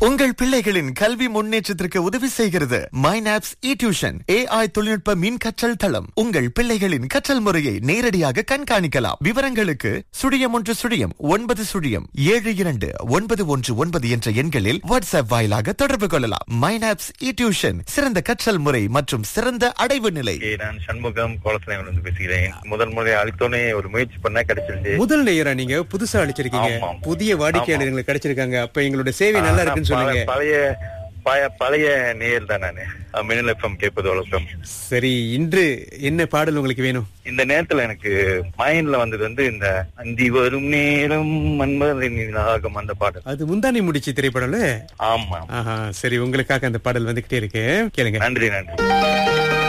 உங்கள் பிள்ளைகளின் கல்வி முன்னேற்றத்திற்கு உதவி செய்கிறது மைனாப்ஸ் இ டியூஷன் ஏஐ தொழில்நுட்ப மின் கற்றல் தளம் உங்கள் பிள்ளைகளின் கற்றல் முறையை நேரடியாக கண்காணிக்கலாம் விவரங்களுக்கு சுழியம் ஒன்று சுழியம் ஒன்பது சுழியம் ஏழு இரண்டு ஒன்பது ஒன்று ஒன்பது என்ற எண்களில் வாட்ஸ்அப் வாயிலாக தொடர்பு கொள்ளலாம் மைனாப்ஸ் இ டியூஷன் சிறந்த கற்றல் முறை மற்றும் சிறந்த அடைவு நிலை ஏ, நான் சண்முகம் கோலசனைவன் வந்து பேசுகிறேன் முதல் முறை அளித்தோனே ஒரு முயற்சி பண்ண கிடைச்சிருச்சு முதல் நேயரா நீங்க புதுசா அடிச்சிருக்கீங்க ஆமாம். புதிய வாடிக்கையாளர்களுக்கு கிடைச்சிருக்காங்க அப்ப எங்களோட சேவை நல்லா இருக்குன்னு ஆனா, சொல்லுங்க ப- பழைய பழைய பழைய நேயர் தான் நானு அஹ், மின்னல் எஃப்எம் கேட்பது வழக்கம் சரி இன்று என்ன பாடல் உங்களுக்கு வேணும் இந்த நேரத்துல எனக்கு மைண்ட்ல வந்தது வந்து இந்த அந்தி வரும் நேரம் மன்மதனின் அந்த பாடல் அது முந்தானி முடிச்சு திரைப்படம்ல ஆமா ஆஹா சரி உங்களுக்காக அந்த பாடல் வந்துகிட்டே இருக்கு கேளுங்க நன்றி நன்றி